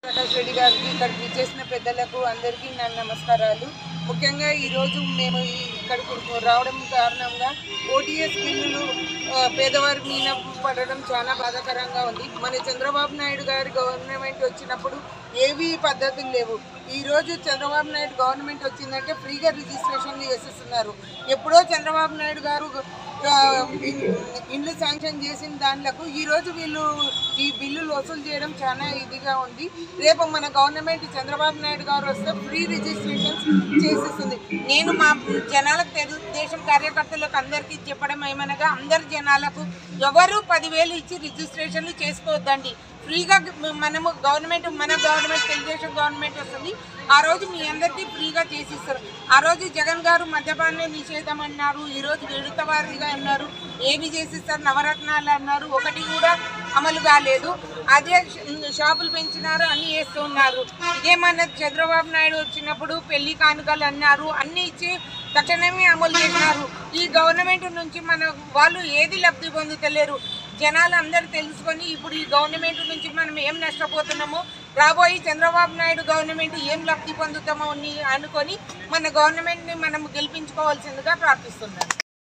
ప్రకాష్ రెడ్డి గారికి ఇక్కడికి విచ్చేసిన పెద్దలకు అందరికీ నా నమస్కారాలు ముఖ్యంగా ఈరోజు మేము ఈ- ఇక్కడికి రావడం కారణంగా ఓటీఎస్ బిల్లులు ఆ, పేదవారి మీద పడడం చాలా బాధాకరంగా ఉంది మన చంద్రబాబు నాయుడు గారి గవర్నమెంట్ వచ్చినప్పుడు ఏవి పద్ధతులు లేవు ఈ రోజు చంద్రబాబు నాయుడు గవర్నమెంట్ వచ్చిందంటే ఫ్రీగా రిజిస్ట్రేషన్లు చేసేస్తున్నారు ఎప్పుడో చంద్రబాబు నాయుడు గారు ఆ, ఇన్- ఇండ్లు శాంక్షన్ చేసిన దానిలకు ఈ రోజు వీళ్ళు ఈ బిల్లులు వసూలు చేయడం చాలా ఇదిగా ఉంది రేపు మన గవర్నమెంట్ చంద్రబాబు నాయుడు గారు వస్తే ఫ్రీ రిజిస్ట్రేషన్స్ చేసేస్తుంది నేను మా జనాలకు తెలుగుదేశం కార్యకర్తలకు అందరికీ చెప్పడం ఏమనగా అందరి జనాలకు ఎవరు పదివేలు ఇచ్చి రిజిస్ట్రేషన్లు చేసుకోవద్దండి ఫ్రీగా మనము గవర్నమెంట్ మన గవర్నమెంట్ తెలుగుదేశం గవర్నమెంట్ వస్తుంది ఆ రోజు మీ అందరికీ ఫ్రీగా చేసిస్తారు ఆ రోజు జగన్ గారు మద్యపాన నిషేధం అన్నారు ఈ రోజు విడత వారీగా అన్నారు ఏమి చేసిస్తారు నవరత్నాలు అన్నారు ఒకటి కూడా అమలు కాలేదు అదే ష- షాపులు పెంచినారు అన్ని చేస్తున్నారు ఇదేమన్నా చంద్రబాబు నాయుడు వచ్చినప్పుడు పెళ్లి కానుకలు అన్నారు అన్ని ఇచ్చి తక్షణమే అమలు చేసినారు ఈ గవర్నమెంట్ నుంచి మన వాళ్ళు ఏది లబ్ధి పొందుతలేరు జనాలు అందరూ తెలుసుకొని ఇప్పుడు ఈ గవర్నమెంట్ నుంచి మనం ఏం నష్టపోతున్నామో రాబోయే చంద్రబాబు నాయుడు గవర్నమెంట్ ఏం లబ్ధి పొందుతామో అని అనుకొని మన గవర్నమెంట్ని మనం గెలిపించుకోవాల్సిందిగా ప్రార్థిస్తున్నాను